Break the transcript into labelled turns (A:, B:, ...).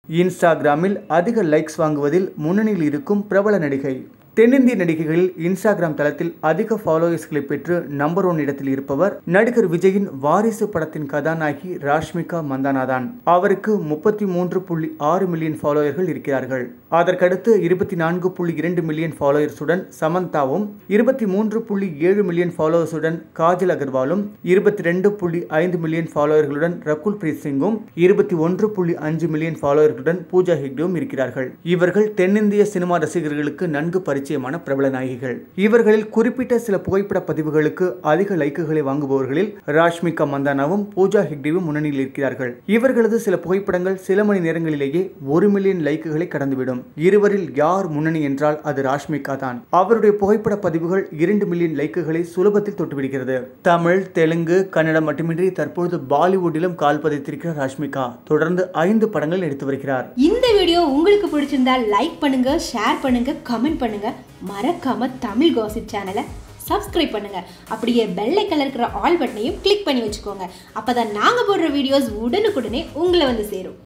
A: இன்ஸ்டாகிராமில் அதிக லைக்ஸ் வாங்குவதில் முன்னணியில் இருக்கும் பிரபல நடிகை தென்னிந்திய நடிகைகளில் இன்ஸ்டாகிராம் தளத்தில் அதிக ஃபாலோவர்ஸ்களை பெற்று நம்பர் ஒன் இடத்தில் இருப்பவர் நடிகர் விஜயின் வாரிசு படத்தின் கதாநாயகி ராஷ்மிகா மந்தானா தான் அவருக்கு முப்பத்தி மூன்று புள்ளி ஆறு மில்லியன் ஃபாலோவர்கள் இருக்கிறார்கள் அதற்கடுத்து இருபத்தி நான்கு புள்ளி இரண்டு மில்லியன் ஃபாலோவர்ஸுடன் சமந்தாவும் இருபத்தி மூன்று புள்ளி ஏழு மில்லியன் ஃபாலோவர்ஸுடன் காஜல் அகர்வாலும் இருபத்தி ரெண்டு புள்ளி ஐந்து மில்லியன் ஃபாலோவர்களுடன் ரகுல் பிரீத் சிங்கும் இருபத்தி ஒன்று புள்ளி அஞ்சு மில்லியன் ஃபாலோவர்களுடன் பூஜா ஹெக்டேவும் இருக்கிறார்கள் இவர்கள் தென்னிந்திய சினிமா ரசிகர்களுக்கு நன்கு பரிச்சயமான பிரபல நாயகிகள் இவர்களில் குறிப்பிட்ட சில புகைப்பட பதிவுகளுக்கு அதிக லைக்குகளை வாங்குபவர்களில் ராஷ்மிகா மந்தானாவும் பூஜா ஹெக்டேவும் முன்னணியில் இருக்கிறார்கள் இவர்களது சில புகைப்படங்கள் சில மணி நேரங்களிலேயே ஒரு மில்லியன் லைக்குகளை கடந்துவிடும் இருவரில் யார் முன்னணி என்றால் அது ராஷ்மிகா தான் அவருடைய புகைப்பட பதிவுகள் இரண்டு மில்லியன் லைக்குகளை சுலபத்தில் தொட்டுவிடுகிறது தமிழ் தெலுங்கு கன்னடம் மட்டுமின்றி தற்பொழுது பாலிவுட்டிலும் கால் பதித்திருக்கிறார் ராஷ்மிகா தொடர்ந்து ஐந்து படங்கள் நடித்து வருகிறார்
B: இந்த வீடியோ உங்களுக்கு பிடிச்சிருந்தா லைக் பண்ணுங்க ஷேர் பண்ணுங்க கமெண்ட் பண்ணுங்க மறக்காம தமிழ் காசிப் சேனலை சப்ஸ்கிரைப் பண்ணுங்க அப்படியே பெல் ஐக்கன்ல இருக்கிற ஆல் பட்டனையும் கிளிக் பண்ணி வச்சுக்கோங்க அப்பதான் நாங்க போடுற வீடியோஸ் உடனுக்குடனே உங்களை வந்து சேரும்